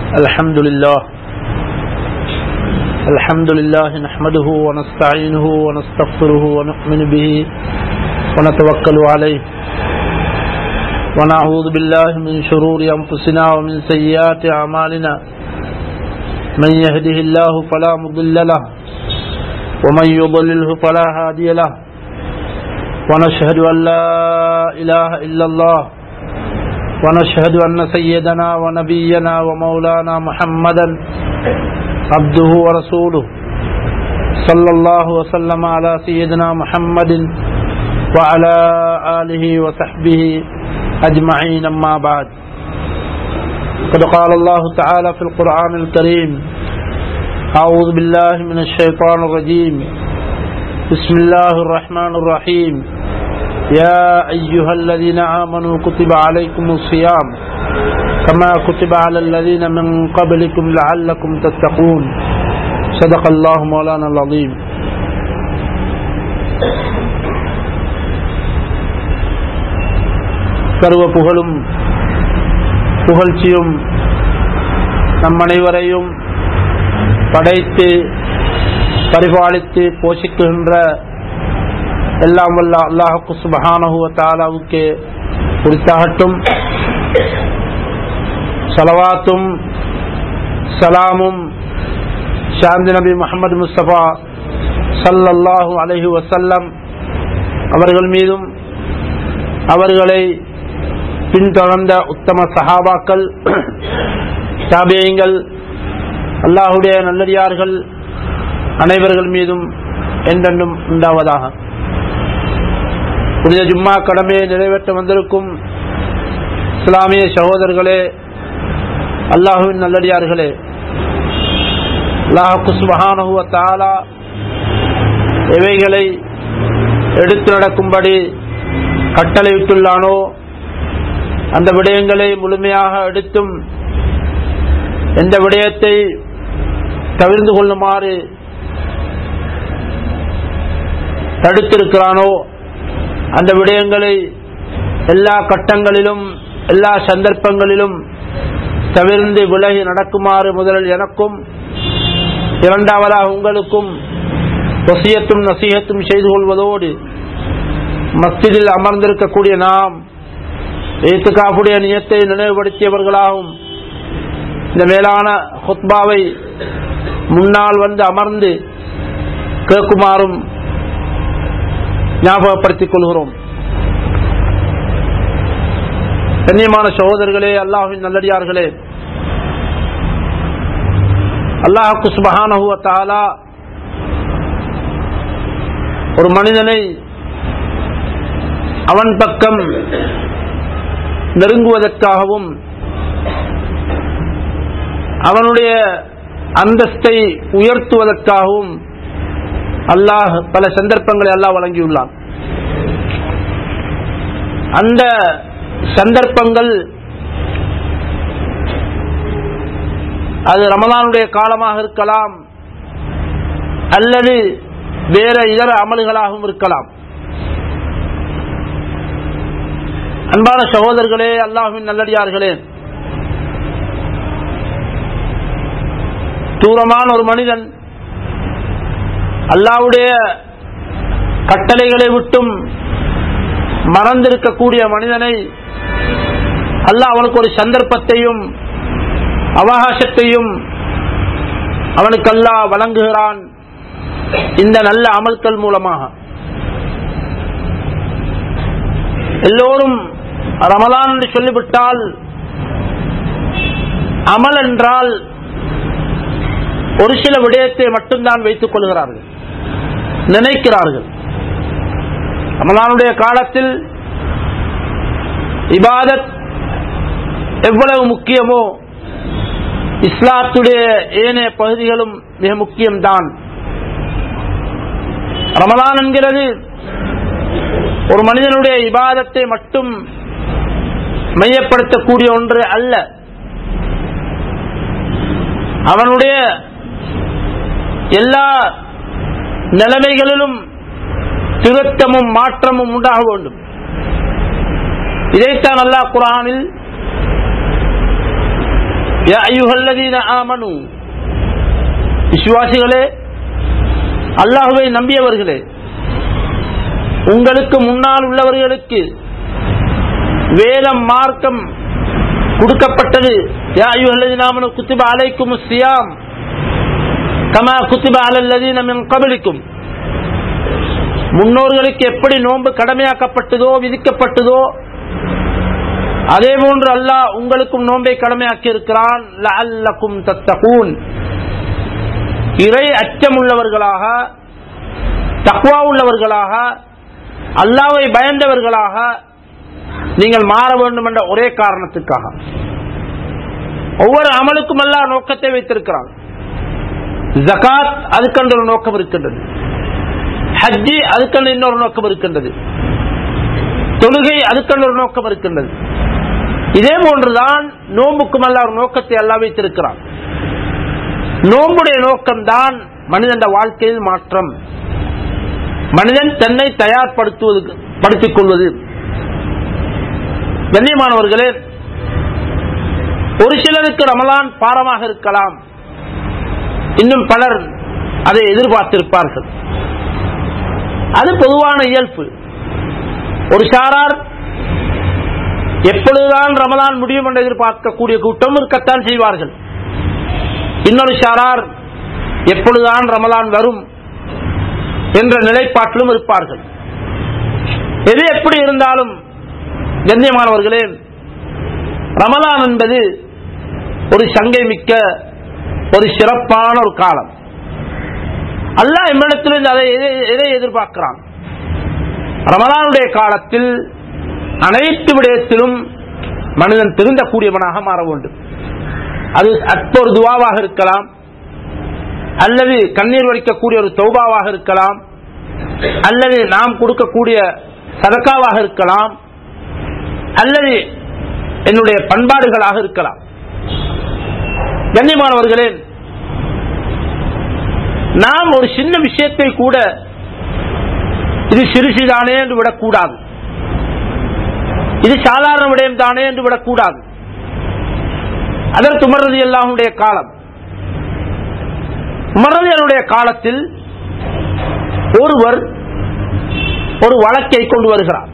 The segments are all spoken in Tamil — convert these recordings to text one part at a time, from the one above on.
الحمد لله الحمد لله نحمده ونستعينه ونستغفره ونؤمن به ونتوكل عليه ونعوذ بالله من شرور أنفسنا ومن سيئات أعمالنا من يهده الله فلا مضل له ومن يضلله فلا هادي له ونشهد أن لا إله إلا الله ونشهد أن سيدنا ونبينا ومولانا محمدا عبده ورسوله صلى الله وسلم على سيدنا محمد وعلى آله وصحبه أجمعين أما بعد قد قال الله تعالى في القرآن الكريم أعوذ بالله من الشيطان الرجيم بسم الله الرحمن الرحيم يا أيها الذين آمنوا كتب عليكم الصيام كما كتب على الذين من قبلكم لعلكم تتقون صدق الله مولانا العظيم சர்வ புகழும் புகழ்ச்சியும் நம் அனைவரையும் படைத்து பரிபாலித்து போஷிக்குகின்ற எல்லாம் வல்ல அல்லாஹுக்கு சுபஹானஹுவ தாலாவுக்கு குறித்தாகட்டும் சலவாத்தும் சலாமும் சாந்தி நபி முகமது முஸ்தபா சல்லல்லாஹு அலஹி வசல்லம் அவர்கள் மீதும் அவர்களை பின்தொடர்ந்த உத்தம சஹாபாக்கள் தாபியங்கள் அல்லாஹுடைய நல்லடியார்கள் அனைவர்கள் மீதும் என்றென்றும் உண்டாவதாக புனித ஜும்மா கடமையை நிறைவேற்ற வந்திருக்கும் இஸ்லாமிய சகோதரர்களே அல்லாஹுவின் நல்லடியார்களே அல்லாஹு சுபஹானஹுவ தாலா எவைகளை எடுத்து நடக்கும்படி கட்டளையிட்டுள்ளானோ அந்த விடயங்களை முழுமையாக எடுத்தும் எந்த விடயத்தை தவிர்ந்து கொள்ளுமாறு தடுத்திருக்கிறானோ அந்த விடயங்களை எல்லா கட்டங்களிலும் எல்லா சந்தர்ப்பங்களிலும் தவிர்ந்து விலகி நடக்குமாறு முதலில் எனக்கும் இரண்டாவதாக உங்களுக்கும் வசியத்தும் நசீகத்தும் செய்து கொள்வதோடு மஸ்திதில் அமர்ந்திருக்கக்கூடிய நாம் ஏத்துக்காப்புடைய நியத்தை நினைவுபடுத்தியவர்களாகவும் இந்த மேலான ஹுத்பாவை முன்னால் வந்து அமர்ந்து கேட்குமாறும் ஞாபகப்படுத்திக் கொள்கிறோம் கண்ணியமான சகோதரர்களே அல்லாஹின் நல்லடியார்களே அல்லாஹுக்கு சுபஹானஹுவ தாலா ஒரு மனிதனை அவன் பக்கம் நெருங்குவதற்காகவும் அவனுடைய அந்தஸ்தை உயர்த்துவதற்காகவும் அல்லாஹ் பல சந்தர்ப்பங்களை அல்லாஹ் வழங்கியுள்ளான் அந்த சந்தர்ப்பங்கள் அது ரமதானுடைய காலமாக இருக்கலாம் அல்லது வேற இதர அமல்களாகவும் இருக்கலாம் அன்பான சகோதரர்களே அல்லாஹின் நல்லடியார்களே தூரமான ஒரு மனிதன் அல்லாவுடைய கட்டளைகளை விட்டும் மறந்திருக்கக்கூடிய மனிதனை அல்லாஹ் அவனுக்கு ஒரு சந்தர்ப்பத்தையும் அவகாசத்தையும் அவனுக்கு அல்லாஹ் வழங்குகிறான் இந்த நல்ல அமல்கள் மூலமாக எல்லோரும் ரமலான் என்று சொல்லிவிட்டால் அமல் என்றால் ஒரு சில விடயத்தை மட்டும்தான் வைத்துக் கொள்கிறார்கள் நினைக்கிறார்கள் ரமலானுடைய காலத்தில் இபாதத் எவ்வளவு முக்கியமோ இஸ்லாத்துடைய ஏனைய பகுதிகளும் மிக முக்கியம்தான் ரமலான் என்கிறது ஒரு மனிதனுடைய இபாதத்தை மட்டும் மையப்படுத்தக்கூடிய ஒன்று அல்ல அவனுடைய எல்லா நிலைமைகளிலும் திருத்தமும் மாற்றமும் உண்டாக வேண்டும் இதைத்தான் அல்லாஹ் குரானில் யா அய்யுஹல்லதீன ஆமனு விசுவாசிகளே அல்லாஹுவை நம்பியவர்களே உங்களுக்கு முன்னால் உள்ளவர்களுக்கு வேதம் மார்க்கம் கொடுக்கப்பட்டது யா அய்யுஹல்லதீன ஆமனு குத்திப அலைக்கும் சியாம் கமா குத்திப அலல்லதீன மின் கபலிக்கும் முன்னோர்களுக்கு எப்படி நோன்பு கடமையாக்கப்பட்டதோ விதிக்கப்பட்டதோ அதே போன்று அல்லாஹ் உங்களுக்கும் நோன்பை கடமையாக்கி இருக்கிறான் லஅல்லக்கும் தத்தகூன் இறை அச்சமுள்ளவர்களாக தக்வா உள்ளவர்களாக அல்லாவை பயந்தவர்களாக நீங்கள் மாற வேண்டும் என்ற ஒரே காரணத்துக்காக ஒவ்வொரு அமலுக்கும் அல்லாஹ் நோக்கத்தை வைத்திருக்கிறான் ஜகாத் அதுக்கென்று ஒரு நோக்கம் இருக்கின்றது ஹஜ்ஜி அதுக்கென்று இன்னொரு நோக்கம் இருக்கின்றது தொழுகை அதுக்கென்று ஒரு நோக்கம் இருக்கின்றது இதே போன்றுதான் நோம்புக்கும் அல்ல ஒரு நோக்கத்தை எல்லாம் வைத்திருக்கிறான் நோம்புடைய நோக்கம்தான் மனிதன் வாழ்க்கையில் மாற்றம் மனிதன் தன்னை தயார்படுத்துவது படுத்திக் கொள்வது கண்ணியமானவர்களே ஒரு சிலருக்கு ரமலான் பாரமாக இருக்கலாம் இன்னும் பலர் அதை எதிர்பார்த்திருப்பார்கள் அது பொதுவான இயல்பு ஒரு சாரார் எப்பொழுதுதான் ரமலான் முடியும் என்று எதிர்பார்க்கக்கூடிய கூட்டம் இருக்கத்தான் செய்வார்கள் இன்னொரு சாரார் எப்பொழுதுதான் ரமலான் வரும் என்ற நிலைப்பாட்டிலும் இருப்பார்கள் எது எப்படி இருந்தாலும் கண்ணியமானவர்களே ரமலான் என்பது ஒரு சங்கை மிக்க ஒரு சிறப்பான ஒரு காலம் அல்லாஹ் எம்மிடத்திலிருந்து அதை எதை- எதை எதிர்பார்க்கிறான் ரமலானுடைய காலத்தில் அனைத்து விடயத்திலும் மனிதன் திருந்தக்கூடியவனாக மாற வேண்டும் அது அற்ப ஒரு துவாவாக இருக்கலாம் அல்லது கண்ணீர் வடிக்கக்கூடிய ஒரு தௌபாவாக இருக்கலாம் அல்லது நாம் கொடுக்கக்கூடிய சதக்காவாக இருக்கலாம் அல்லது என்னுடைய பண்பாடுகளாக இருக்கலாம் கண்ணியமானவர்களே நாம் ஒரு சின்ன விஷயத்தை கூட இது சிறுசிதானே என்று விடக்கூடாது இது சாதாரண விடயம் தானே என்று விடக்கூடாது அதற்கு உமரது எல்லாருடைய காலம் உமரதியனுடைய காலத்தில் ஒருவர் ஒரு வழக்கை கொண்டு வருகிறார்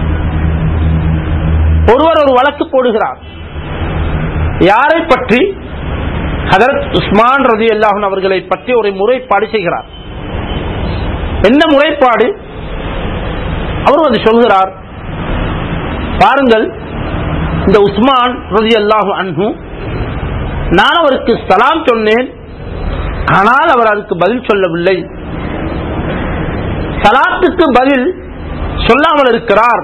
ஒருவர் ஒரு வழக்கு போடுகிறார் யாரை பற்றி ஹதரத் உஸ்மான் ரதி அல்லாஹன் அவர்களை பற்றி ஒரு முறைப்பாடு செய்கிறார் என்ன முறைப்பாடு அவர் வந்து சொல்கிறார் பாருங்கள் இந்த உஸ்மான் ரதி அல்லாஹு அன்ஹு நான் அவருக்கு சலாம் சொன்னேன் ஆனால் அவர் அதுக்கு பதில் சொல்லவில்லை சலாத்துக்கு பதில் சொல்லாமல் இருக்கிறார்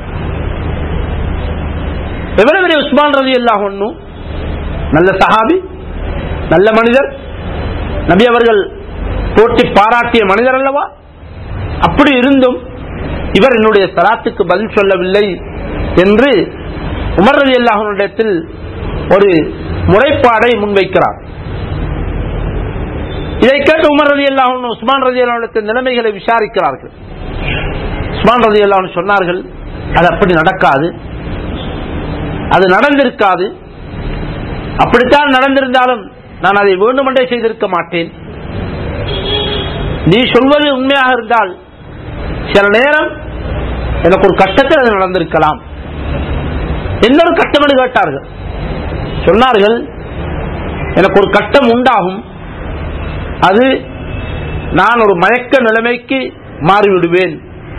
எவ்வளவு பெரிய உஸ்மான் ரதி அல்லாஹ் ஒன்னு நல்ல சஹாபி நல்ல மனிதர் நபி அவர்கள் போட்டி பாராட்டிய மனிதர் அல்லவா அப்படி இருந்தும் இவர் என்னுடைய சலாத்துக்கு பதில் சொல்லவில்லை என்று உமர் ரதி அல்லாஹனிடத்தில் ஒரு முறைப்பாடை முன்வைக்கிறார் இதை கேட்டு உமர் ரதி அல்லாஹன் உஸ்மான் ரதி அல்லாஹிடத்தில் நிலைமைகளை விசாரிக்கிறார்கள் உஸ்மான் ரதி அல்லாஹன் சொன்னார்கள் அது அப்படி நடக்காது அது நடந்திருக்காது அப்படித்தான் நடந்திருந்தாலும் நான் அதை வேண்டுமென்றே செய்திருக்க மாட்டேன் நீ சொல்வது உண்மையாக இருந்தால் சில நேரம் எனக்கு ஒரு கட்டத்தில் அது நடந்திருக்கலாம் இன்னொரு கட்டம் என்று கேட்டார்கள் சொன்னார்கள் எனக்கு ஒரு கட்டம் உண்டாகும் அது நான் ஒரு மயக்க நிலைமைக்கு மாறிவிடுவேன்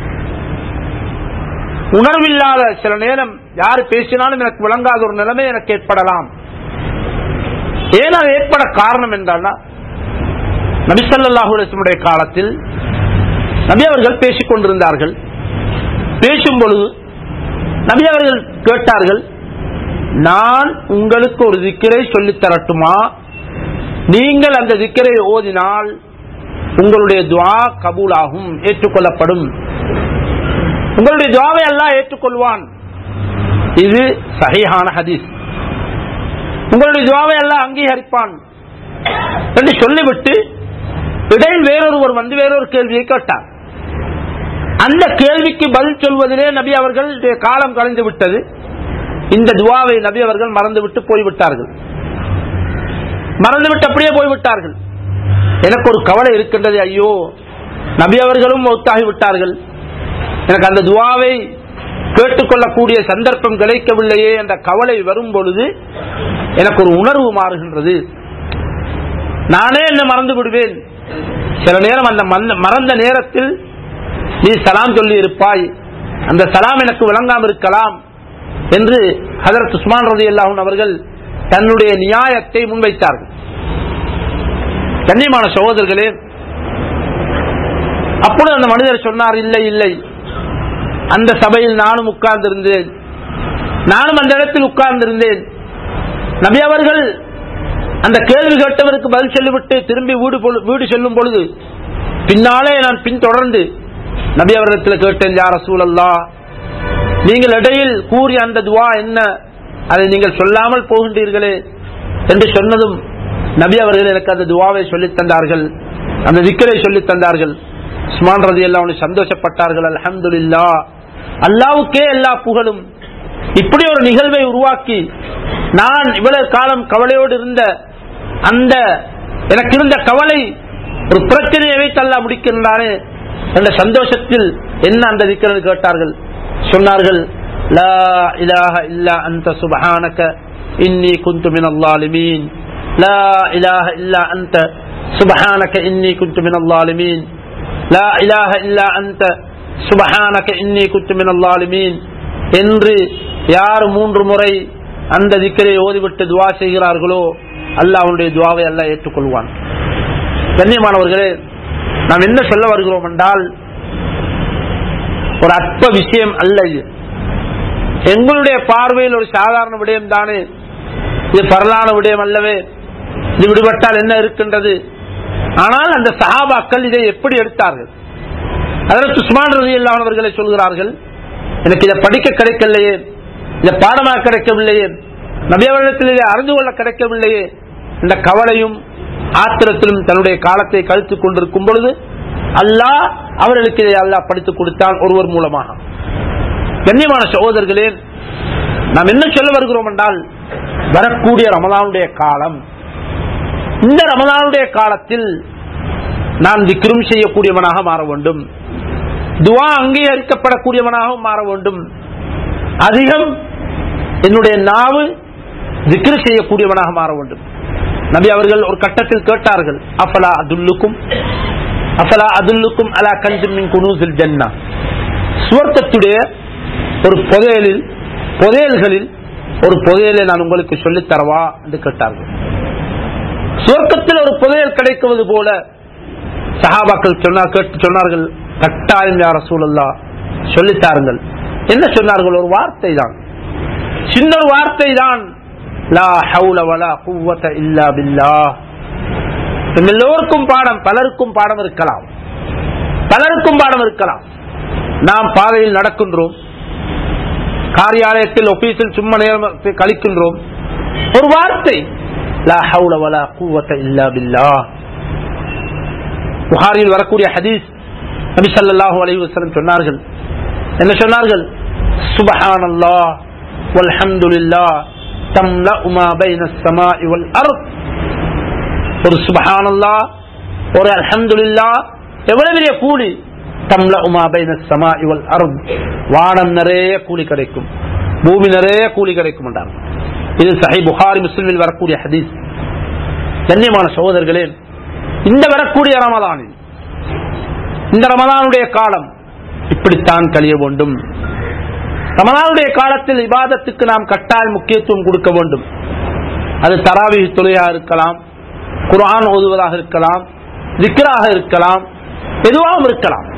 உணர்வில்லாத சில நேரம் யார் பேசினாலும் எனக்கு விளங்காத ஒரு நிலைமை எனக்கு ஏற்படலாம் ஏன் அது ஏற்பட காரணம் என்றால் நபிசல்லாஹுடைய காலத்தில் நபி அவர்கள் பேசிக் கொண்டிருந்தார்கள் பேசும் பொழுது நபி அவர்கள் கேட்டார்கள் நான் உங்களுக்கு ஒரு திக்கரை சொல்லித் தரட்டுமா நீங்கள் அந்த திக்கரை ஓதினால் உங்களுடைய துவா கபூலாகும் ஏற்றுக்கொள்ளப்படும் உங்களுடைய துவாவை எல்லாம் ஏற்றுக்கொள்வான் இது சஹீஹான ஹதீஸ் உங்களுடைய துவாவை எல்லாம் அங்கீகரிப்பான் என்று சொல்லிவிட்டு இடையில் வேறொருவர் வந்து வேறொரு கேள்வியை கேட்டார் அந்த கேள்விக்கு பதில் சொல்வதிலே நபி அவர்கள் காலம் கலைந்து விட்டது இந்த துவாவை நபி அவர்கள் மறந்துவிட்டு போய்விட்டார்கள் மறந்துவிட்டு அப்படியே போய்விட்டார்கள் எனக்கு ஒரு கவலை இருக்கின்றது ஐயோ நபி அவர்களும் மௌத்தாகி விட்டார்கள் எனக்கு அந்த துவாவை கேட்டுக்கொள்ளக்கூடிய சந்தர்ப்பம் கிடைக்கவில்லையே என்ற கவலை வரும் பொழுது எனக்கு ஒரு உணர்வு மாறுகின்றது நானே என்ன மறந்து விடுவேன் சில நேரம் அந்த மந்த- மறந்த நேரத்தில் நீ சலாம் சொல்லி இருப்பாய் அந்த சலாம் எனக்கு விளங்காம இருக்கலாம் என்று ஹதரத் உஸ்மான் ரதி அவர்கள் தன்னுடைய நியாயத்தை முன்வைத்தார்கள் கண்ணியமான சகோதரர்களே அப்பொழுது அந்த மனிதர் சொன்னார் இல்லை இல்லை அந்த சபையில் நானும் உட்கார்ந்திருந்தேன் நானும் அந்த இடத்தில் உட்கார்ந்திருந்தேன் நபி அவர்கள் அந்த கேள்வி கேட்டவருக்கு பதில் சொல்லிவிட்டு திரும்பி வீடு பொழு- வீடு செல்லும் பொழுது பின்னாலே நான் பின்தொடர்ந்து நபி அவரிடத்தில் கேட்டேன் யார் சூழல்லா நீங்கள் இடையில் கூறிய அந்த துவா என்ன அதை நீங்கள் சொல்லாமல் போகின்றீர்களே என்று சொன்னதும் நபி அவர்கள் எனக்கு அந்த துவாவை சொல்லித் தந்தார்கள் அந்த விக்கரை சொல்லித் தந்தார்கள் உஸ்மான் ரதி எல்லாம் சந்தோஷப்பட்டார்கள் அல்ஹம்துலில்லா அல்லாவுக்கே எல்லா புகழும் இப்படி ஒரு நிகழ்வை உருவாக்கி நான் இவ்வளவு காலம் கவலையோடு இருந்த அந்த எனக்கு இருந்த கவலை ஒரு பிரச்சனையை வைத்து அல்லா முடிக்கின்றானே என்ற சந்தோஷத்தில் என்ன அந்த விக்கிறது கேட்டார்கள் சொன்னார்கள் லா இலாஹ இல்லா அன்த சுபஹானக இன்னி குந்து மின் அல்லாலிமீன் லா இலாஹ இல்லா அன்த சுபஹானக இன்னி குந்து மின் அல்லாலிமீன் லா இலாஹ இல்லா அன்த சுபஹானக இன்னி குத்து மின் அல்லாலிமீன் என்று யார் மூன்று முறை அந்த திக்கரை ஓதிவிட்டு துவா செய்கிறார்களோ அல்லாஹ் அவனுடைய துவாவை அல்லாஹ் ஏற்றுக்கொள்வான் கண்ணியமானவர்களே நாம் என்ன சொல்ல வருகிறோம் என்றால் ஒரு அற்ப விஷயம் அல்ல இது எங்களுடைய பார்வையில் ஒரு சாதாரண விடயம் தானே இது பரலான விடயம் அல்லவே இது விடுபட்டால் என்ன இருக்கின்றது ஆனால் அந்த சஹாபாக்கள் இதை எப்படி எடுத்தார்கள் அதற்கு சுமான் ரதி அவர்களை சொல்கிறார்கள் எனக்கு இதை படிக்க கிடைக்கலையே இதை பாடமாக கிடைக்கவில்லையே நபியவரிடத்தில் இதை அறிந்து கொள்ள கிடைக்கவில்லையே இந்த கவலையும் ஆத்திரத்திலும் தன்னுடைய காலத்தை கழித்துக் கொண்டிருக்கும் பொழுது அல்லாஹ் அவர்களுக்கு இதை அல்லாஹ் படித்துக் கொடுத்தான் ஒருவர் மூலமாக கண்ணியமான சகோதரர்களே நாம் என்ன சொல்ல வருகிறோம் என்றால் வரக்கூடிய ரமலானுடைய காலம் இந்த ரமலானுடைய காலத்தில் நான் விக்ரம் செய்யக்கூடியவனாக மாற வேண்டும் துவா அங்கீகரிக்கப்படக்கூடியவனாகவும் மாற வேண்டும் அதிகம் என்னுடைய நாவு திக்ரு செய்யக்கூடியவனாக மாற வேண்டும் நபி அவர்கள் ஒரு கட்டத்தில் கேட்டார்கள் அஃபலா அதுல்லுக்கும் அஃபலா அதுல்லுக்கும் அலா கஞ்சின் குனூசில் ஜன்னா சுவர்க்கத்துடைய ஒரு புதையலில் புதையல்களில் ஒரு புதையலை நான் உங்களுக்கு சொல்லித் தரவா என்று கேட்டார்கள் சுவர்க்கத்தில் ஒரு புதையல் கிடைக்குவது போல சஹாபாக்கள் சொன்னார் கேட்டு சொன்னார்கள் கட்டாயம் யார சூழல்லா சொல்லித்தாருங்கள் என்ன சொன்னார்கள் ஒரு வார்த்தை தான் சின்ன ஒரு வார்த்தை தான் லா ஹவுல வலா குவத இல்லா பில்லாஹ் நம்ம எல்லோருக்கும் பாடம் பலருக்கும் பாடம் இருக்கலாம் பலருக்கும் பாடம் இருக்கலாம் நாம் பாதையில் நடக்கின்றோம் காரியாலயத்தில் ஆபீஸில் சும்மா நேரம் கழிக்கின்றோம் ஒரு வார்த்தை லா ஹவுல வலா குவத இல்லா பில்லாஹ் புகாரில் வரக்கூடிய ஹதீஸ் நபி ஸல்லல்லாஹு அலைஹி வஸல்லம் சொன்னார்கள் என்ன சொன்னார்கள் சுப்ஹானல்லாஹ் வல்ஹம்துலில்லாஹ் தம்லஉ மா பைன السماء والارض ஒரு சுப்ஹானல்லாஹ் ஒரு அல்ஹம்துலில்லாஹ் எவ்வளவு பெரிய கூலி தம்லஉ மா பைன السماء والارض வானம் நிறைய கூலி கிடைக்கும் பூமி நிறைய கூலி கிடைக்கும் என்றார் இது சஹி புகாரி முஸ்லிமில் வரக்கூடிய ஹதீஸ் கண்ணியமான சகோதரர்களே இந்த வரக்கூடிய ரமலானில் இந்த ரமலானுடைய காலம் இப்படித்தான் கழிய வேண்டும் ரமலானுடைய காலத்தில் இபாதத்துக்கு நாம் கட்டாய முக்கியத்துவம் கொடுக்க வேண்டும் அது தராவி தொழிலாக இருக்கலாம் குர்ஆன் ஓதுவதாக இருக்கலாம் திக்ராக இருக்கலாம் எதுவாகவும் இருக்கலாம்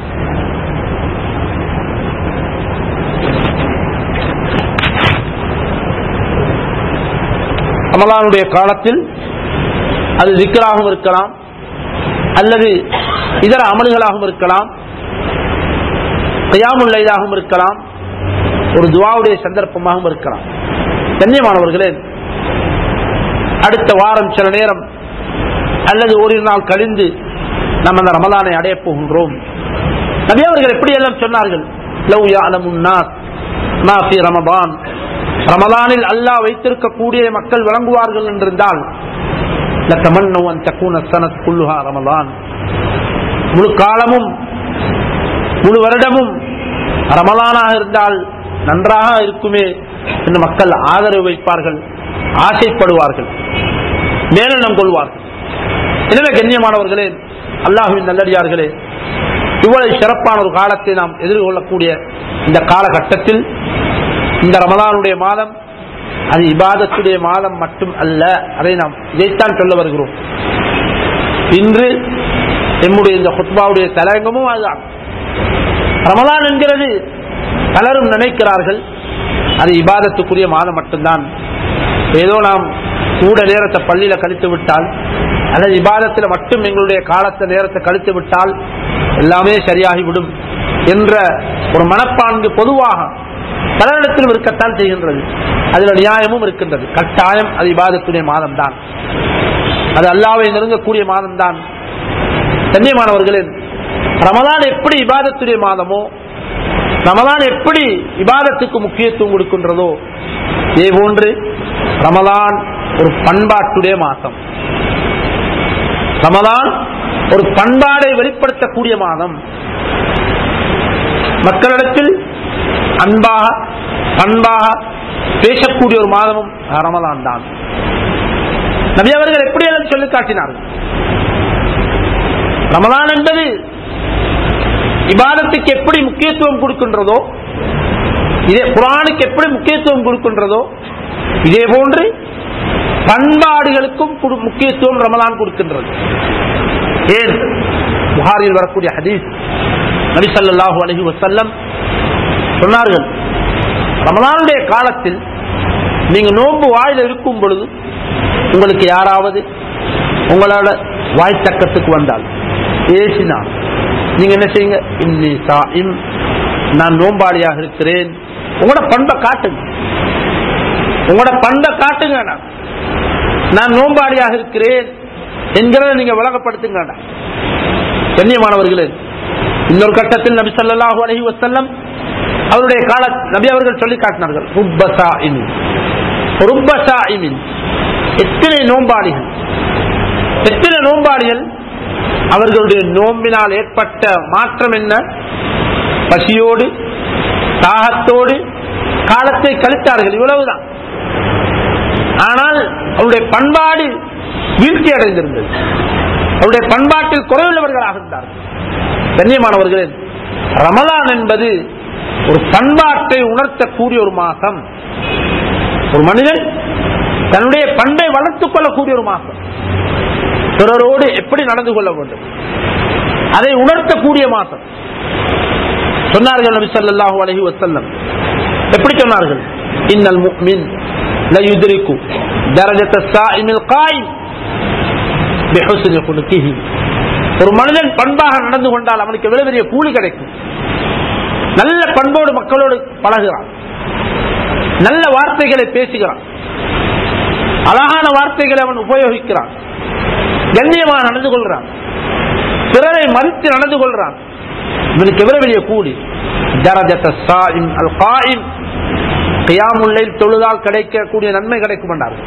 ரமலானுடைய காலத்தில் அது திக்ராகவும் இருக்கலாம் அல்லது இதர அமல்களாகவும் இருக்கலாம் கையாமுல்லைதாகவும் இருக்கலாம் ஒரு துவாவுடைய சந்தர்ப்பமாகவும் இருக்கலாம் கண்ணியமானவர்களே அடுத்த வாரம் சில நேரம் அல்லது ஒரு நாள் கழிந்து நாம் அந்த ரமலானை அடையப் போகின்றோம் நபி அவர்கள் எப்படி எல்லாம் சொன்னார்கள் லவ் யாலமுன் நாஸ் மா ஃபீ ரமபான் ரமலானில் அல்லாஹ் வைத்திருக்கக்கூடிய மக்கள் விளங்குவார்கள் என்றிருந்தால் لتمنوا أن تكون السنة كلها رمضان முழு காலமும் முழு வருடமும் ரமலானாக இருந்தால் நன்றாக இருக்குமே என்று மக்கள் ஆதரவு வைப்பார்கள் ஆசைப்படுவார்கள் மேலெண்ணம் கொள்வார்கள் எனவே கண்ணியமானவர்களே அல்லாஹுவின் நல்லடியார்களே இவ்வளவு சிறப்பான ஒரு காலத்தை நாம் எதிர்கொள்ளக்கூடிய இந்த காலகட்டத்தில் இந்த ரமலானுடைய மாதம் அது இபாதத்துடைய மாதம் மட்டும் அல்ல அதை நாம் இதைத்தான் சொல்ல வருகிறோம் இன்று நம்முடைய இந்த ஹுத்பாவுடைய தலையங்கமும் அதுதான் ரமலான் என்கிறது பலரும் நினைக்கிறார்கள் அது இபாதத்துக்குரிய மாதம் மட்டும்தான் ஏதோ நாம் கூட நேரத்தை பள்ளியில கழித்து விட்டால் அல்லது இபாதத்தில் மட்டும் எங்களுடைய காலத்தை நேரத்தை கழித்து விட்டால் எல்லாமே சரியாகிவிடும் என்ற ஒரு மனப்பான்கு பொதுவாக பலரிடத்திலும் இருக்கத்தான் செய்கின்றது அதுல நியாயமும் இருக்கின்றது கட்டாயம் அது இபாதத்துடைய மாதம் தான் அது அல்லாவை நெருங்கக்கூடிய மாதம் தான் கண்ணியமானவர்களே ரமலான் எப்படி இபாதத்துடைய மாதமோ ரமலான் எப்படி இபாதத்துக்கு முக்கியத்துவம் கொடுக்கின்றதோ இதே போன்று ரமலான் ஒரு பண்பாட்டுடைய மாதம் ரமலான் ஒரு பண்பாடை வெளிப்படுத்தக்கூடிய மாதம் மக்களிடத்தில் அன்பாக பண்பாக பேசக்கூடிய ஒரு மாதமும் ரமலான் தான் நபி அவர்கள் எப்படி எல்லாம் சொல்லி காட்டினார்கள் ரமலான் என்பது இபாதத்துக்கு எப்படி முக்கியத்துவம் கொடுக்கின்றதோ இதே குரானுக்கு எப்படி முக்கியத்துவம் கொடுக்கின்றதோ இதே போன்று பண்பாடுகளுக்கும் குடு- முக்கியத்துவம் ரமலான் கொடுக்கின்றது ஏன் புகாரில் வரக்கூடிய ஹதீஸ் நபி ஸல்லல்லாஹு அலைஹி வஸல்லம் சொன்னார்கள் ரமலானுடைய காலத்தில் நீங்க நோன்பு வாயில இருக்கும் பொழுது உங்களுக்கு யாராவது உங்களோட வாய் தக்கத்துக்கு வந்தால் பேசினால் நீங்க என்ன செய்யுங்க இன்னி சாயிம் நான் நோம்பாளியாக இருக்கிறேன் உங்களோட பண்பை காட்டுங்க உங்களோட பண்பை காட்டுங்க நான். நான் நோம்பாளியாக இருக்கிறேன் என்கிறத நீங்க விளங்கப்படுத்துங்க நான். கண்ணியமானவர்களே இன்னொரு கட்டத்தில் நபி ஸல்லல்லாஹு அலைஹி வஸல்லம் அவருடைய கால நபி அவர்கள் சொல்லி காட்டினார்கள் ருப்பசா ருப்பசா எத்தனை நோம்பாளிகள் எத்தனை நோம்பாளிகள் அவர்களுடைய நோம்பினால் ஏற்பட்ட மாற்றம் என்ன பசியோடு தாகத்தோடு காலத்தை கழித்தார்கள் இவ்வளவுதான் ஆனால் அவருடைய பண்பாடு வீழ்ச்சி அடைந்திருந்தது அவருடைய பண்பாட்டில் குறைவுள்ளவர்களாக இருந்தார்கள் கண்ணியமானவர்களே ரமலான் என்பது ஒரு பண்பாட்டை உணர்த்தக்கூடிய ஒரு மாதம் ஒரு மனிதன் தன்னுடைய பண்பை வளர்த்துக் கொள்ளக்கூடிய ஒரு மாதம் பிறரோடு எப்படி நடந்து கொள்ள வேண்டும் அதை உணர்த்தக்கூடிய மாதம் சொன்னார்கள் நபி ஸல்லல்லாஹு அலைஹி வஸல்லம் எப்படி சொன்னார்கள் இன்னல் முஃமின் لا يدرك درجة الصائم القائم بحسن خلقه ஒரு மனிதன் பண்பாக நடந்து கொண்டால் அவனுக்கு எவ்வளவு பெரிய கூலி கிடைக்கும் நல்ல பண்போடு மக்களோடு பழகுகிறான் நல்ல வார்த்தைகளை பேசுகிறான் அழகான வார்த்தைகளை அவன் உபயோகிக்கிறான் கண்ணியமாக நடந்து கொள்றான் பிறரை மதித்து நடந்து கொள்றான் இவனுக்கு எவ்வளவு பெரிய கூலி தரஜத்த சாயிம் அல் காயிம் கியாமுல்லைல் தொழுதால் கிடைக்கக்கூடிய நன்மை கிடைக்கும் என்றார்கள்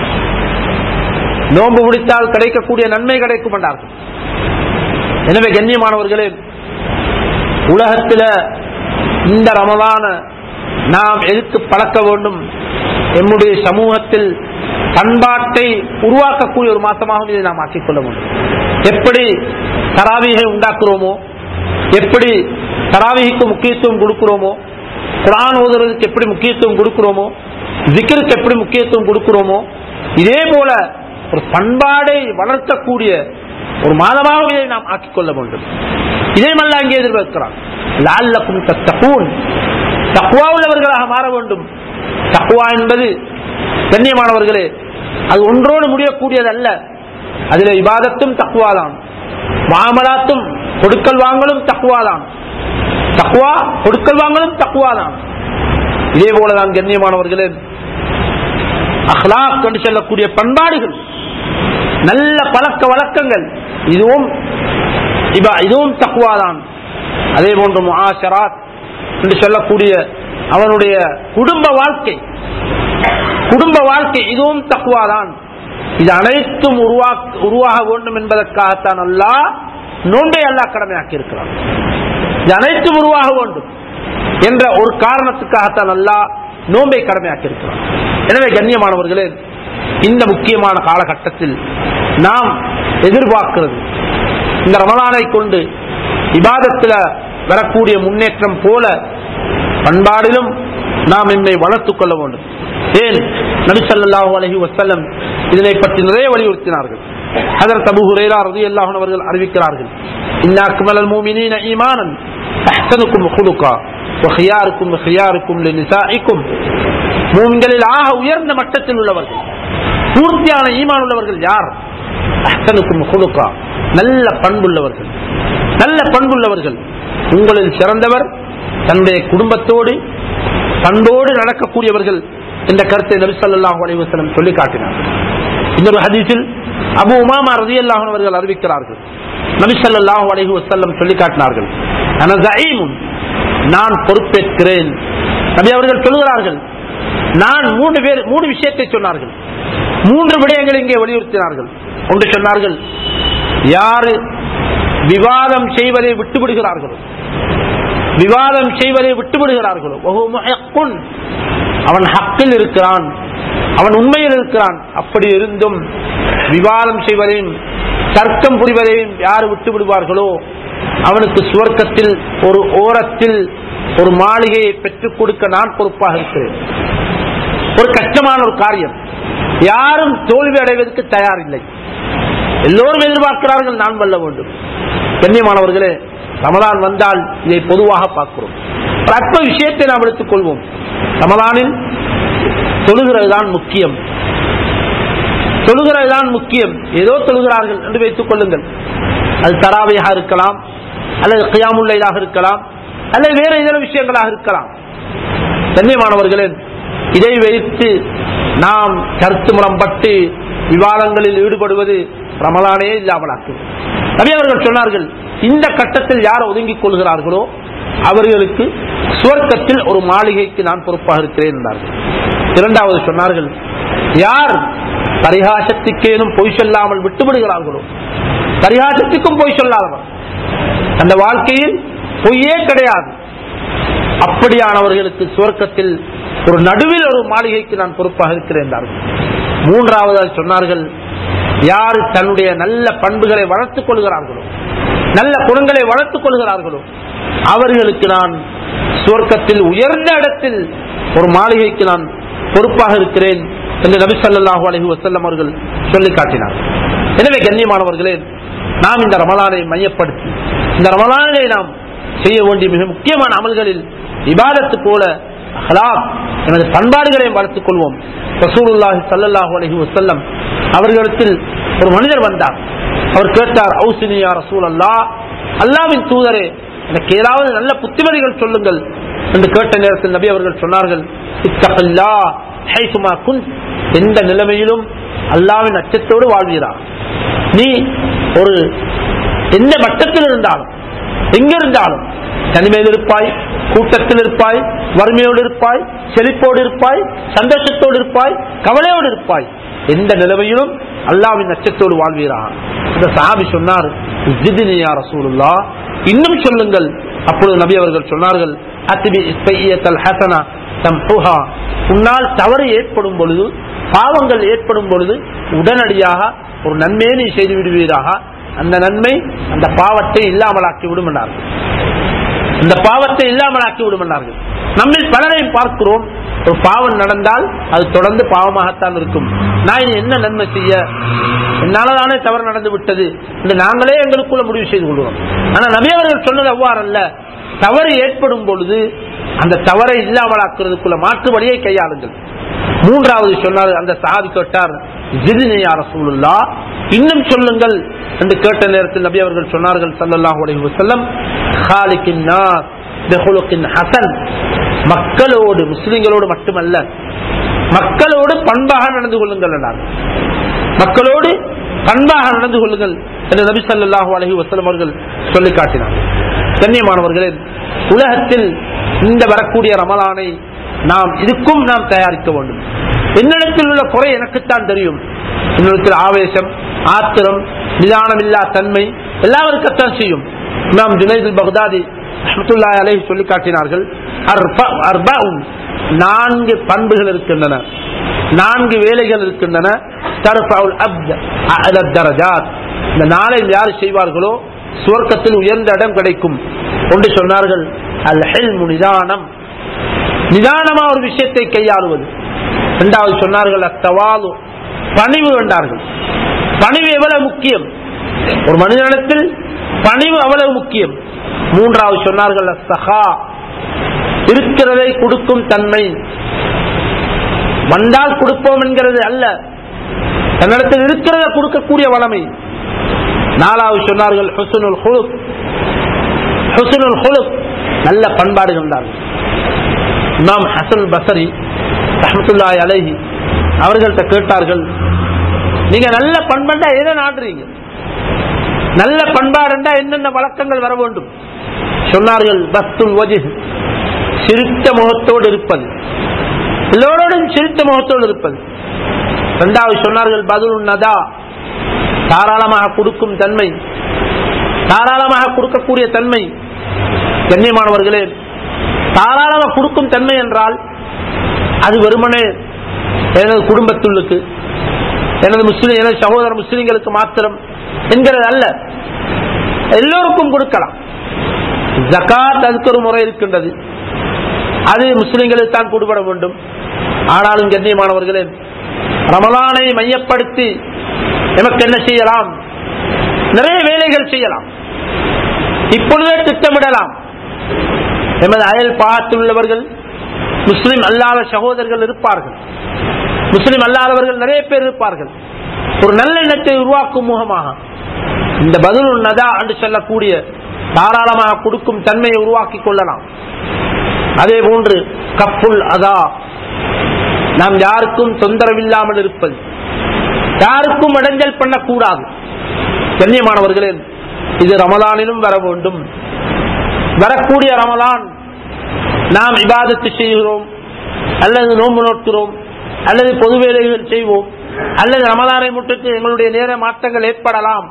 நோன்பு பிடித்தால் கிடைக்கக்கூடிய நன்மை கிடைக்கும் என்றார்கள் எனவே கண்ணியமானவர்களே உலகத்தில இந்த ரமலான நாம் எதிர்த்து பழக்க வேண்டும் நம்முடைய சமூகத்தில் பண்பாட்டை உருவாக்கக்கூடிய ஒரு மாசமாகவும் இதை நாம் ஆக்கிக் கொள்ள வேண்டும் எப்படி தராவிகை உண்டாக்குறோமோ எப்படி தராவிகைக்கு முக்கியத்துவம் கொடுக்கிறோமோ குரான் ஓதுறதுக்கு எப்படி முக்கியத்துவம் கொடுக்கிறோமோ ஜிக்கருக்கு எப்படி முக்கியத்துவம் கொடுக்கிறோமோ இதே போல ஒரு பண்பாடை வளர்க்கக்கூடிய ஒரு மாதமாக இதை நாம் ஆக்கிக் கொள்ள வேண்டும் இதே மல்ல அங்கே எதிர்பார்க்கிறான் லால்லக்கும் தத்தகூன் தக்குவா உள்ளவர்களாக மாற வேண்டும் தக்குவா என்பது கண்ணியமானவர்களே அது ஒன்றோடு முடியக்கூடியது அல்ல அதில் இபாதத்தும் தக்குவாதான் மாமலாத்தும் கொடுக்கல் வாங்கலும் தக்குவாதான் தக்குவா கொடுக்கல் வாங்கலும் தக்குவாதான் இதே போலதான் கண்ணியமானவர்களே அஹ்லாக் என்று சொல்லக்கூடிய பண்பாடுகள் நல்ல பழக்க வழக்கங்கள் இதுவும் இப- இதுவும் தக்குவாதான் அதே போன்று முஆஷராத் என்று சொல்லக்கூடிய அவனுடைய குடும்ப வாழ்க்கை குடும்ப வாழ்க்கை இதுவும் தக்குவாதான் இது அனைத்தும் உருவா உருவாக வேண்டும் என்பதற்காகத்தான் அல்லாஹ் நோன்பை அல்லாஹ் கடமையாக்கி இருக்கிறான் இது அனைத்தும் உருவாக வேண்டும் என்ற ஒரு காரணத்துக்காகத்தான் அல்லாஹ் நோன்பை கடமையாக்கி இருக்கிறான் எனவே கண்ணியமானவர்களே இந்த முக்கியமான காலகட்டத்தில் நாம் எதிர்பார்க்கிறது இந்த ரமலானை கொண்டு இபாதத்தில் வரக்கூடிய முன்னேற்றம் போல பண்பாடிலும் நாம் என்னை வளர்த்துக் கொள்ள வேண்டும் ஏன் நபிசல்லாஹு அலஹி வசல்லம் இதனை பற்றி நிறைய வலியுறுத்தினார்கள் ஹதரத் அபு ஹுரேரா ரலியல்லாஹு அன்ஹு அவர்கள் அறிவிக்கிறார்கள் இன்னாக்குமல் மூமினீன ஈமானன் அஹ்சனுக்கும் குலுகா وخياركم خياركم لنسائكم மூமின்களில் ஆக உயர்ந்த மட்டத்தில் உள்ளவர்கள் பூர்த்தியான ஈமான் உள்ளவர்கள் யார் அஹ்சனுக்கும் குலுகா நல்ல பண்புள்ளவர்கள் நல்ல பண்புள்ளவர்கள் உங்களில் சிறந்தவர் தன்னுடைய குடும்பத்தோடு பண்போடு நடக்கக்கூடியவர்கள் என்ற கருத்தை நபி ஸல்லல்லாஹு அலைஹி வஸல்லம் சொல்லி காட்டினார் இன்னொரு ஹதீஸில் அபு உமாமா ரலியல்லாஹு அன்ஹு அவர்கள் அறிவிக்கிறார்கள் நபி ஸல்லல்லாஹு அலைஹி வஸல்லம் சொல்லி காட்டினார்கள் அன ஸஈமுன் நான் பொறுப்பேற்கிறேன் நபி அவர்கள் சொல்கிறார்கள் நான் மூன்று பேர் மூணு விஷயத்தை சொன்னார்கள் மூன்று விடயங்கள் இங்கே வலியுறுத்தினார்கள் ஒன்று சொன்னார்கள் யாரு விவாதம் செய்வதை விட்டு விடுகிறார்களோ விவாதம் செய்வதை விட்டு விடுகிறார்களோ வஹுவ முஹிக்குன். அவன் ஹக்கில் இருக்கிறான் அவன் உண்மையில் இருக்கிறான் அப்படி இருந்தும் விவாதம் செய்வதையும் தர்க்கம் புரிவதையும் யார் விட்டு விடுவார்களோ அவனுக்கு சுவர்க்கத்தில் ஒரு ஓரத்தில் ஒரு மாளிகையை பெற்றுக் கொடுக்க நான் பொறுப்பாக இருக்கிறேன் ஒரு கஷ்டமான ஒரு காரியம் யாரும் தோல்வி அடைவதற்கு தயாரில்லை எல்லோரும் எதிர்பார்க்கிறார்கள் நான் வெல்ல வேண்டும் கண்ணியமானவர்களே ரமலான் வந்தால் இதை பொதுவாக பார்க்கிறோம் ஒரு அற்ப விஷயத்தை நாம் எடுத்துக் கொள்வோம் ரமலானில் தொழுகிறது தான் முக்கியம் தொழுகிறது தான் முக்கியம் ஏதோ தொழுகிறார்கள் என்று வைத்துக் கொள்ளுங்கள் அது தராவையாக இருக்கலாம் அல்லது கியாமுல்லையாக இருக்கலாம் அல்லது வேற இதர விஷயங்களாக இருக்கலாம் கண்ணியமானவர்களே இதை வைத்து நாம் கருத்து முரம்பட்டு விவாதங்களில் ஈடுபடுவது ரமலானே இல்லாமலாக்கும் நபி அவர்கள் சொன்னார்கள் இந்த கட்டத்தில் யார் ஒதுங்கிக் கொள்கிறார்களோ அவர்களுக்கு சுவர்க்கத்தில் ஒரு மாளிகைக்கு நான் பொறுப்பாக இருக்கிறேன் என்றார்கள் இரண்டாவது சொன்னார்கள் யார் பரிகாசத்துக்கேனும் பொய் சொல்லாமல் விட்டுவிடுகிறார்களோ பரிகாசத்துக்கும் பொய் சொல்லாதவர் அந்த வாழ்க்கையில் பொய்யே கிடையாது அப்படியானவர்களுக்கு சுவர்க்கத்தில் ஒரு நடுவில் ஒரு மாளிகைக்கு நான் பொறுப்பாக இருக்கிறேன் என்றார்கள் மூன்றாவதாக சொன்னார்கள் யார் தன்னுடைய நல்ல பண்புகளை வளர்த்துக் கொள்கிறார்களோ நல்ல குணங்களை வளர்த்துக் கொள்கிறார்களோ அவர்களுக்கு நான் சுவர்க்கத்தில் உயர்ந்த இடத்தில் ஒரு மாளிகைக்கு நான் பொறுப்பாக இருக்கிறேன் என்று நபி ஸல்லல்லாஹு அலைஹி வஸல்லம் அவர்கள் சொல்லி காட்டினார் எனவே கண்ணியமானவர்களே நாம் இந்த ரமலானை மையப்படுத்தி இந்த ரமலானை நாம் செய்ய வேண்டிய மிக முக்கியமான அமல்களில் இபாதத்து போல அஹ்லாக் எனது பண்பாடுகளை வளர்த்துக் கொள்வோம் ரசூலுல்லாஹி ஸல்லல்லாஹு அலைஹி வஸல்லம் அவர்களிடத்தில் ஒரு மனிதர் வந்தார் அவர் கேட்டார் ஔசினியா ரசூல் அல்லா அல்லாவின் தூதரே எனக்கு ஏதாவது நல்ல புத்திமதிகள் சொல்லுங்கள் என்று கேட்ட நேரத்தில் நபி அவர்கள் சொன்னார்கள் இத்தகல்லா ஹைசுமா குன் எந்த நிலைமையிலும் அல்லாவின் அச்சத்தோடு வாழ்வீரா நீ ஒரு எந்த மட்டத்தில் இருந்தாலும் எங்கிருந்தாலும் தனிமையில் இருப்பாய் கூட்டத்தில் இருப்பாய் வறுமையோடு இருப்பாய் செழிப்போடு இருப்பாய் சந்தோஷத்தோடு இருப்பாய் கவலையோடு இருப்பாய் எந்த நிலைமையிலும் அல்லாவின் நச்சத்தோடு வாழ்வீரா இந்த சாபி சொன்னார் "ஜித்னி யா ரசூலுல்லாஹ்." இன்னும் சொல்லுங்கள் அப்பொழுது நபி அவர்கள் சொன்னார்கள் "அத்பி இஸ்ஸையத்தல் ஹஸனா தம்ஹுஹா." உன்னால் தவறு ஏற்படும் பொழுது பாவங்கள் ஏற்படும் பொழுது உடனடியாக ஒரு நன்மையை நீ செய்து விடுவீராக அந்த நன்மை அந்த பாவத்தை இல்லாமலாக்கி விடும் என்றார்கள் இந்த பாவத்தை இல்லாமலாக்கி விடும் என்றார்கள் நம்மில் பலரையும் பார்க்கிறோம் ஒரு பாவம் நடந்தால் அது தொடர்ந்து பாவமாகத்தான் இருக்கும் நான் இனி என்ன நன்மை செய்ய என்னாலதானே தவறு நடந்து விட்டது என்று நாங்களே எங்களுக்குள்ள முடிவு செய்து கொள்வோம் ஆனா நபி அவர்கள் சொன்னது அவ்வாறல்ல தவறு ஏற்படும் பொழுது அந்த தவறை இல்லாமலாக்குறதுக்குள்ள மாற்று வழியை கையாளுங்கள் மூன்றாவது சொன்னார் அந்த சஹாபி கேட்டார் ஜிதினியா ரசூலுல்லா இன்னும் சொல்லுங்கள் என்று கேட்ட நேரத்தில் நபி அவர்கள் சொன்னார்கள் ஸல்லல்லாஹு அலைஹி வஸல்லம் ஹாலிக்கின் நாஸ் பிஹுலுக்கின் ஹசன் மக்களோடு முஸ்லிம்களோடு மட்டுமல்ல மக்களோடு பண்பாக நடந்து கொள்ளுங்கள் என்றார் மக்களோடு பண்பாக நடந்து கொள்ளுங்கள் என்று நபி ஸல்லல்லாஹு அலைஹி வஸல்லம் அவர்கள் சொல்லி காட்டினார் கண்ணியமானவர்களே உலகத்தில் இந்த வரக்கூடிய ரமலானை நாம் இதுக்கும் நாம் தயாரிக்க வேண்டும் என்னிடத்தில் உள்ள குறை எனக்குத்தான் தெரியும் என்னிடத்தில் ஆவேசம் ஆத்திரம் நிதானமில்லா தன்மை எல்லாம் இருக்கத்தான் செய்யும் இமாம் ஜுனைதுல் பக்தாதி ரஹ்மத்துல்லாஹி அலைஹி சொல்லி காட்டினார்கள் அர்ப- அர்பஉன் நான்கு பண்புகள் இருக்கின்றன நான்கு வேலைகள் இருக்கின்றன தர்ஃபவுல் அப்த அஅல தரஜாத் இந்த நாளில் யார் செய்வார்களோ சுவர்க்கத்தில் உயர்ந்த இடம் கிடைக்கும் ஒன்று சொன்னார்கள் அல் ஹில்மு நிதானம் நிதானமா ஒரு விஷயத்தை கையாளுவது இரண்டாவது சொன்னார்கள் அத்தவாலு பணிவு வேண்டார்கள் பணிவு எவ்வளவு முக்கியம் ஒரு மனிதனிடத்தில் பணிவு அவ்வளவு முக்கியம் மூன்றாவது சொன்னார்கள் அஸ்ஸஹா இருக்கிறதை கொடுக்கும் தன்மை வந்தால் கொடுப்போம் என்கிறது அல்ல தன்னிடத்தில் இருக்கிறத கொடுக்கக்கூடிய வளமை நாலாவது சொன்னார்கள் ஹுசுனுல் ஹுலுக் ஹுசுனுல் ஹுலுக் நல்ல பண்பாடு கண்டார்கள் இமாம் ஹசன் பசரி ரஹமத்துல்லாஹி அலைஹி அவர்கள்ட்ட கேட்டார்கள் நீங்க நல்ல பண்பண்டா எதை நாடுறீங்க நல்ல பண்பாடுண்டா என்னென்ன வழக்கங்கள் வர வேண்டும் சொன்னார்கள் பஸ்துல் வஜிஹ் சிரித்த முகத்தோடு இருப்பது எல்லோரோடும் சிரித்த முகத்தோடு இருப்பது இரண்டாவது சொன்னார்கள் பதில் நதா தாராளமாக கொடுக்கும் தன்மை தாராளமாக கொடுக்கக்கூடிய தன்மை கண்ணியமானவர்களே தாராளமாக கொடுக்கும் தன்மை என்றால் அது வெறுமனே எனது குடும்பத்துள்ளுக்கு எனது முஸ்லிம் எனது சகோதர முஸ்லிம்களுக்கு மாத்திரம் என்கிறது அல்ல எல்லோருக்கும் கொடுக்கலாம் ஜகாத் அதுக்கு ஒரு முறை இருக்கின்றது அது முஸ்லிம்களுக்கு தான் கொடுபட வேண்டும் ஆனாலும் கண்ணியமானவர்களே ரமலானை மையப்படுத்தி நமக்கு என்ன செய்யலாம் நிறைய வேலைகள் செய்யலாம் இப்பொழுதே திட்டமிடலாம் எமது அயல் பாகத்தில் உள்ளவர்கள் முஸ்லிம் அல்லாத சகோதரர்கள் இருப்பார்கள் முஸ்லிம் அல்லாதவர்கள் நிறைய பேர் இருப்பார்கள் ஒரு நல்ல எண்ணத்தை உருவாக்கும் முகமாக இந்த பதில் நதா என்று சொல்லக்கூடிய தாராளமாக கொடுக்கும் தன்மையை உருவாக்கி கொள்ளலாம் அதே போன்று கப்புல் அதா நாம் யாருக்கும் தொந்தரவில்லாமல் இருப்பது யாருக்கும் இடைஞ்சல் பண்ணக்கூடாது கண்ணியமானவர்களே இது ரமலானிலும் வர வேண்டும் வரக்கூடிய ரமலான் நாம் இபாதத்து செய்கிறோம் அல்லது நோன்பு நோக்கிறோம் அல்லது பொது வேலைகள் செய்வோம் அல்லது ரமலானை முட்டுக்கு எங்களுடைய நேர மாற்றங்கள் ஏற்படலாம்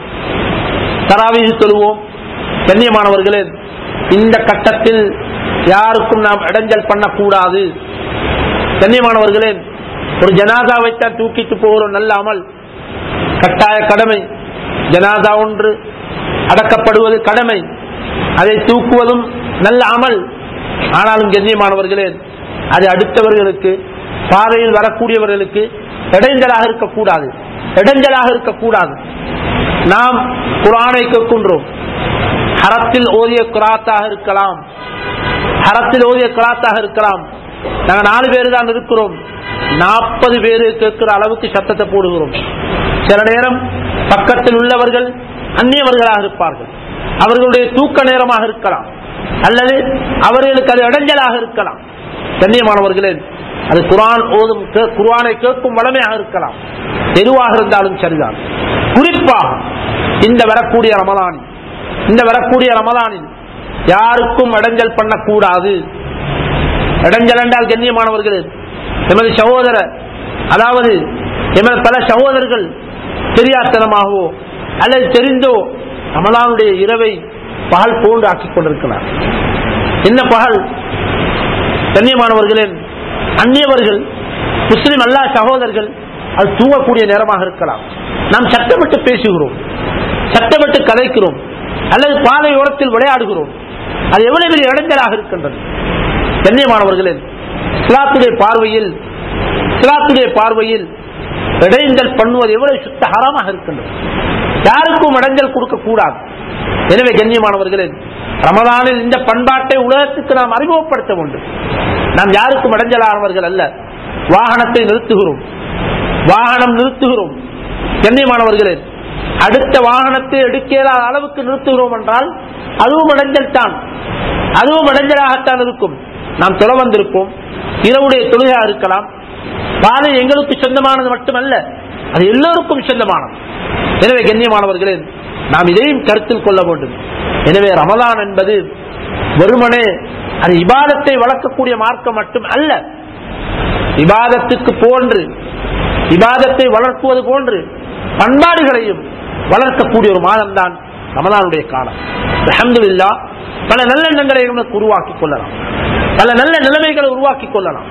தராவீது தொழுவோம் கண்ணியமானவர்களே இந்த கட்டத்தில் யாருக்கும் நாம் இடைஞ்சல் பண்ணக்கூடாது கண்ணியமானவர்களே ஒரு ஜனாதாவைத்தான் தூக்கிட்டு போகிறோம் நல்ல அமல் கட்டாய கடமை ஜனாதா ஒன்று அடக்கப்படுவது கடமை அதை தூக்குவதும் நல்ல அமல் ஆனாலும் கண்ணியமானவர்களே அது அடுத்தவர்களுக்கு பாதையில் வரக்கூடியவர்களுக்கு இடைஞ்சலாக இருக்கக்கூடாது இடைஞ்சலாக இருக்கக்கூடாது நாம் குரானை கேட்கின்றோம் ஹரத்தில் ஓதிய குராத்தாக இருக்கலாம் ஹரத்தில் ஓதிய குராத்தாக இருக்கலாம் நாங்க நாலு பேர் தான் இருக்கிறோம் நாற்பது பேரு கேட்கிற அளவுக்கு சத்தத்தை போடுகிறோம் சில நேரம் பக்கத்தில் உள்ளவர்கள் அந்நியவர்களாக இருப்பார்கள் அவர்களுடைய தூக்க நேரமாக இருக்கலாம் அல்லது அவர்களுக்கு அது இடைஞ்சலாக இருக்கலாம் கண்ணியமானவர்களே அது குரான் ஓதும் கே- குர்ஆனை கேட்கும் வளமையாக இருக்கலாம் எதுவாக இருந்தாலும் சரிதான் குறிப்பாக இந்த வரக்கூடிய ரமலானில் இந்த வரக்கூடிய ரமலானில் யாருக்கும் இடைஞ்சல் பண்ணக்கூடாது இடைஞ்சல் என்றால் கண்ணியமானவர்கள் எமது சகோதரர் அதாவது எமது பல சகோதரர்கள் தெரியாத்தனமாகவோ அல்லது தெரிந்தோ ரமலானுடைய இரவை பகல் போன்று ஆக்கிக் கொண்டிருக்கிறார் என்ன பகல் கண்ணியமானவர்களே அந்நியவர்கள் முஸ்லிம் அல்லா சகோதரர்கள் அது தூங்கக்கூடிய நேரமாக இருக்கலாம் நாம் சட்டமிட்டு பேசுகிறோம் சட்டமிட்டு கதைக்கிறோம் அல்லது பாதை ஓரத்தில் விளையாடுகிறோம் அது எவ்வளவு பெரிய இடைஞ்சலாக இருக்கின்றது கண்ணியமானவர்களே இஸ்லாத்துடைய பார்வையில் இஸ்லாத்துடைய பார்வையில் இடைஞ்சல் பண்ணுவது எவ்வளவு சுத்த ஹராமாக இருக்கின்றது யாருக்கும் இடைஞ்சல் கொடுக்க கூடாது எனவே கண்ணியமானவர்களே ரமதானில் இந்த பண்பாட்டை உலகத்துக்கு நாம் அறிமுகப்படுத்த வேண்டும் நாம் யாருக்கும் இடைஞ்சலானவர்கள் அல்ல வாகனத்தை நிறுத்துகிறோம் வாகனம் நிறுத்துகிறோம் கண்ணியமானவர்களே அடுத்த வாகனத்தை எடுக்காத அளவுக்கு நிறுத்துகிறோம் என்றால் அதுவும் இடைஞ்சல் தான் அதுவும் இடைஞ்சலாகத்தான் இருக்கும் நாம் தொலை வந்திருப்போம் இரவுடைய தொழுகையா இருக்கலாம் பாதை எங்களுக்கு சொந்தமானது மட்டுமல்ல அது எல்லோருக்கும் சொந்தமானது எனவே கண்ணியமானவர்களே நாம் இதையும் கருத்தில் கொள்ள வேண்டும் எனவே ரமலான் என்பது வெறுமனே அது இபாதத்தை வளர்க்கக்கூடிய மார்க்கம் மட்டும் அல்ல இபாதத்துக்கு போன்று இபாதத்தை வளர்க்குவது போன்று பண்பாடுகளையும் வளர்க்கக்கூடிய ஒரு மாதம் தான் ரமதானுடைய காலம் அஹமதுல்லா பல நல்லெண்ணங்களை நமக்கு உருவாக்கி கொள்ளலாம் பல நல்ல நிலைமைகளை உருவாக்கி கொள்ளலாம்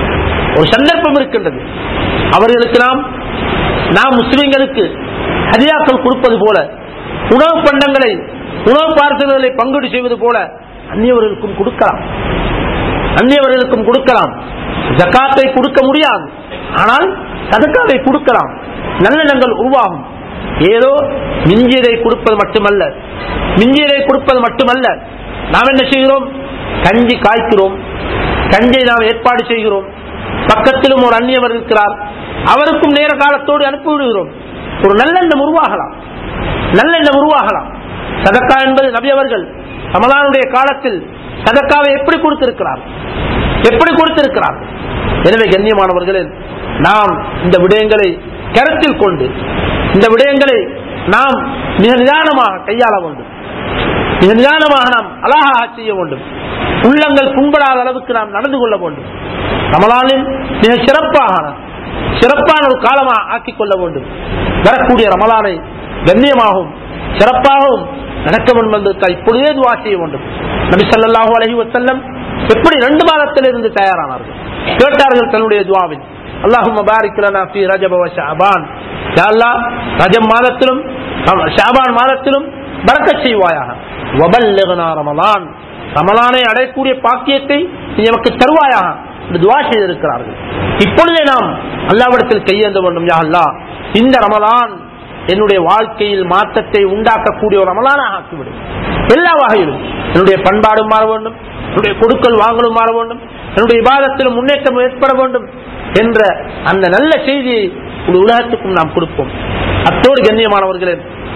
ஒரு சந்தர்ப்பம் இருக்கின்றது அவர்களுக்கு நாம் நாம் முஸ்லிம்களுக்கு ஹதியாக்கள் கொடுப்பது போல உணவு பண்டங்களை உணவு பார்சல்களை பங்கீடு செய்வது போல அந்நியவர்களுக்கும் கொடுக்கலாம் அந்நியவர்களுக்கும் கொடுக்கலாம் ஜக்காத்தை கொடுக்க முடியாது ஆனால் சதக்காவை கொடுக்கலாம் நல்லெண்ணங்கள் உருவாகும் ஏதோ மிஞ்சியதை கொடுப்பது மட்டுமல்ல மிஞ்சியதை கொடுப்பது மட்டுமல்ல நாம் என்ன செய்கிறோம் கஞ்சி காய்க்கிறோம் கஞ்சை நாம் ஏற்பாடு செய்கிறோம் பக்கத்திலும் ஒரு அந்நியவர் இருக்கிறார் அவருக்கும் நேர காலத்தோடு அனுப்பிவிடுகிறோம் ஒரு நல்லெண்ணம் உருவாகலாம் நல்லெண்ணம் உருவாகலாம் சதக்கா என்பது நபி அவர்கள் ரமலானுடைய காலத்தில் சதக்காவை எப்படி கொடுத்திருக்கிறார் எப்படி கொடுத்திருக்கிறார் எனவே கண்ணியமானவர்களே நாம் இந்த விடயங்களை கருத்தில் கொண்டு இந்த விடயங்களை நாம் மிக நிதானமாக கையாள வேண்டும் மிக நிதானமாக நாம் அழகாக செய்ய வேண்டும் உள்ளங்கள் புண்படாத அளவுக்கு நாம் நடந்து கொள்ள வேண்டும் ரமலானில் மிக சிறப்பாக சிறப்பான ஒரு காலமாக ஆக்கிக் கொள்ள வேண்டும் வரக்கூடிய ரமலானை கண்ணியமாகவும் சிறப்பாகவும் நடக்க வேண்டும் என்பதற்கு இப்பொழுதே துவா செய்ய வேண்டும் நபி ஸல்லல்லாஹு அலைஹி வஸல்லம் எப்படி ரெண்டு மாதத்தில் இருந்து தயாரானார்கள் கேட்டார்கள் தன்னுடைய துவாவில் அல்லாஹும்ம பாரிக் லனா ஃபீ ரஜப வ ஷஅபான் யா அல்லாஹ் ரஜப் மாதத்திலும் ஷஅபான் மாதத்திலும் பரக்கத் செய்வாயாக வபல்லிக்னா ரமலான் ரமலானை அடையக்கூடிய பாக்கியத்தை நீ நமக்கு தருவாயாக என்று துவா செய்திருக்கிறார்கள் இப்பொழுதே நாம் அல்லாவிடத்தில் கையேந்த வேண்டும் யா அல்லாஹ் இந்த ரமலான் என்னுடைய வாழ்க்கையில் மாற்றத்தை உண்டாக்கக்கூடிய ஒரு ரமலானாக ஆக்கிவிடும் எல்லா வகையிலும் என்னுடைய பண்பாடும் மாற வேண்டும் என்னுடைய கொடுக்கல் வாங்கலும் மாற வேண்டும் என்னுடைய விவாதத்திலும் முன்னேற்றம் ஏற்பட வேண்டும் என்ற அந்த நல்ல செய்தியை ஒரு உலகத்துக்கும் நாம் கொடுப்போம் அத்தோடு கண்ணியமானவர்களே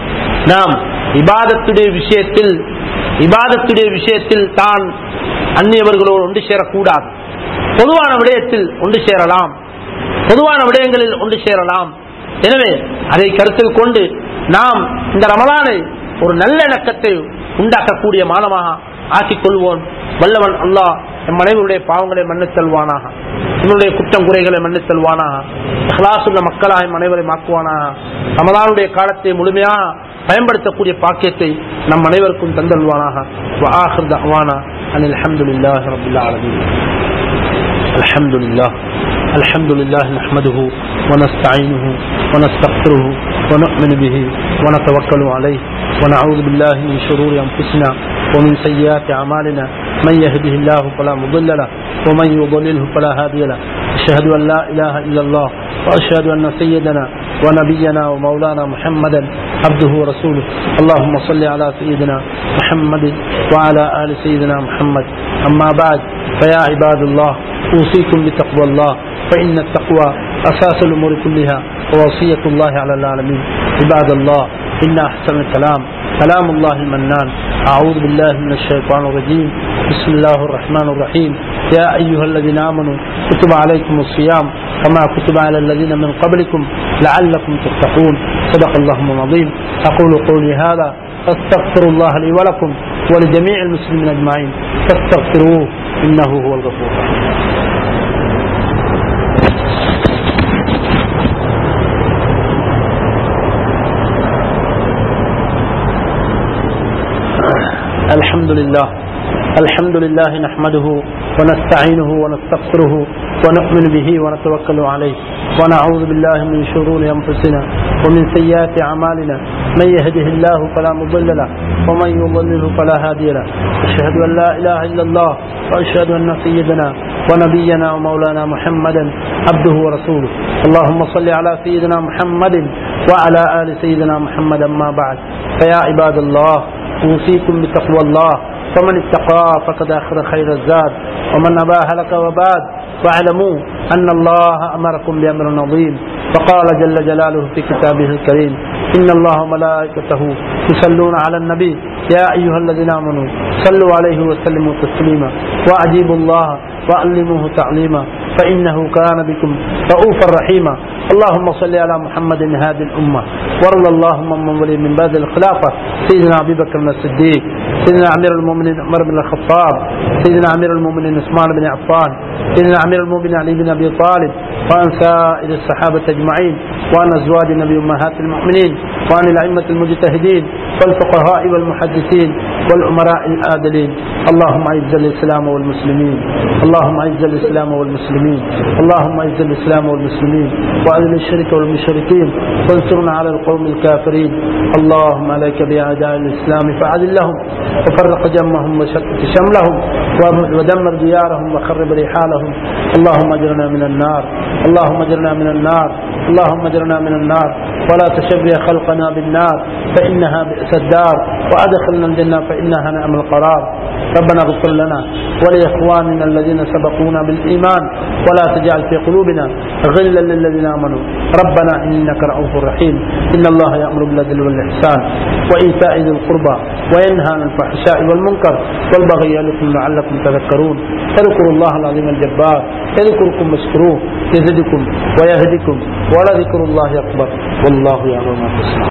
நாம் இபாதத்துடைய விஷயத்தில் இபாதத்துடைய விஷயத்தில் தான் அந்நியவர்களோடு ஒன்று சேரக்கூடாது பொதுவான விடயத்தில் ஒன்று சேரலாம் பொதுவான விடயங்களில் ஒன்று சேரலாம் எனவே அதை கருத்தில் கொண்டு நாம் இந்த ரமலானை ஒரு நல்ல இணக்கத்தை உண்டாக்கக்கூடிய மாதமாக ஆக்கிக் கொள்வோம் வல்லவன் அல்லாஹ் எம் அனைவருடைய பாவங்களை மன்னித்தல்வானாக என்னுடைய குற்றம் குறைகளை மன்னித்தல்வானாக ஹலாசுள்ள மக்களாக எம் அனைவரை மாக்குவானாக ரமலானுடைய காலத்தை முழுமையாக பயன்படுத்தக்கூடிய பாக்கியத்தை நம் அனைவருக்கும் தந்தல்வானாக وآخر دعوانا أن الحمد لله رب العالمين الحمد لله الحمد لله نحمده ونستعينه ونستغفره ونؤمن به ونتوكل عليه ونعوذ بالله من شرور أنفسنا ومن سيئات أعمالنا من يهده الله فلا مضل له ومن يضلله فلا هادي له أشهد أن لا إله إلا الله وأشهد أن سيدنا ونبينا ومولانا محمدا عبده ورسوله اللهم صل على سيدنا محمد وعلى آل سيدنا محمد أما بعد فيا عباد الله أوصيكم بتقوى الله فإن التقوى أساس الأمور كلها ووصية الله على العالمين عباد الله إن أحسن الكلام كلام الله المنان أعوذ بالله من الشيطان الرجيم بسم الله الرحمن الرحيم يا أيها الذين آمنوا كتب عليكم الصيام كما كتب على الذين من قبلكم لعلكم تتقون صدق الله العظيم أقول قولي هذا فاستغفر الله لي ولكم ولجميع المسلمين أجمعين فاستغفروه إنه هو الغفور الرحيم الحمد لله الحمد لله نحمده ونستعينه ونستغفره ونؤمن به ونتوكل عليه ونعوذ بالله من شرور أنفسنا ومن سيئات أعمالنا من يهده الله فلا مضل له ومن يضلله فلا هادي له أشهد أن لا إله إلا الله وأشهد أن سيدنا ونبينا ومولانا محمدا عبده ورسوله اللهم صل على سيدنا محمد وعلى آل سيدنا محمد أما بعد فيا عباد الله أوصيكم بتقوى الله فمن اتقى فقد أخذ خير الزاد ومن أبى هلك وباد واعلموا أن الله أمركم بأمر عظيم فقال جل جلاله في كتابه الكريم إن الله وملائكته يصلون على النبي يا أيها الذين آمنوا صلوا عليه وسلموا تسليما وأجيبوا الله وألموه تعليما فإنه كان بكم رؤوفا رحيما اللهم صل على محمد هادي الأمة وارض اللهم من ولي من بعد الخلافة سيدنا أبي بكر الصديق سيدنا أمير المؤمنين عمر بن الخطاب سيدنا أمير المؤمنين عثمان بن عفان سيدنا أمير المؤمنين علي بن أبي طالب وعن سائر الصحابة أجمعين وعن أزواج النبي أمهات المؤمنين وعن الأئمة المجتهدين والفقهاء والمحدثين والأمراء العادلين اللهم أعز الإسلام والمسلمين اللهم أعز الإسلام والمسلمين اللهم أعز الإسلام والمسلمين وأذل الشرك والمشركين وانصرنا على القوم الكافرين اللهم عليك بأعداء الإسلام فعذلهم وفرق جمهم وشتت شملهم ودمر ديارهم وخرب رحالهم اللهم اجرنا من النار اللهم اجرنا من النار اللهم اجرنا من النار ولا تشبه خلقنا بالنار فإنها بئس الدار وأدخلنا الجنة فإنها نعم القرار ربنا اغفر لنا ولإخواننا الذين سبقونا بالإيمان ولا تجعل في قلوبنا غلا للذين آمنوا ربنا إنك رؤوف رحيم إن الله يأمر بالعدل والإحسان وإيتاء ذي القربى وينهى عن الفحشاء والمنكر والبغي يعظكم لعلكم تذكرون اذكروا الله العظيم الجبار يذكركم مشكروه يزدكم ويهدكم ولذكر الله أكبر والله يعلم ما تصنعون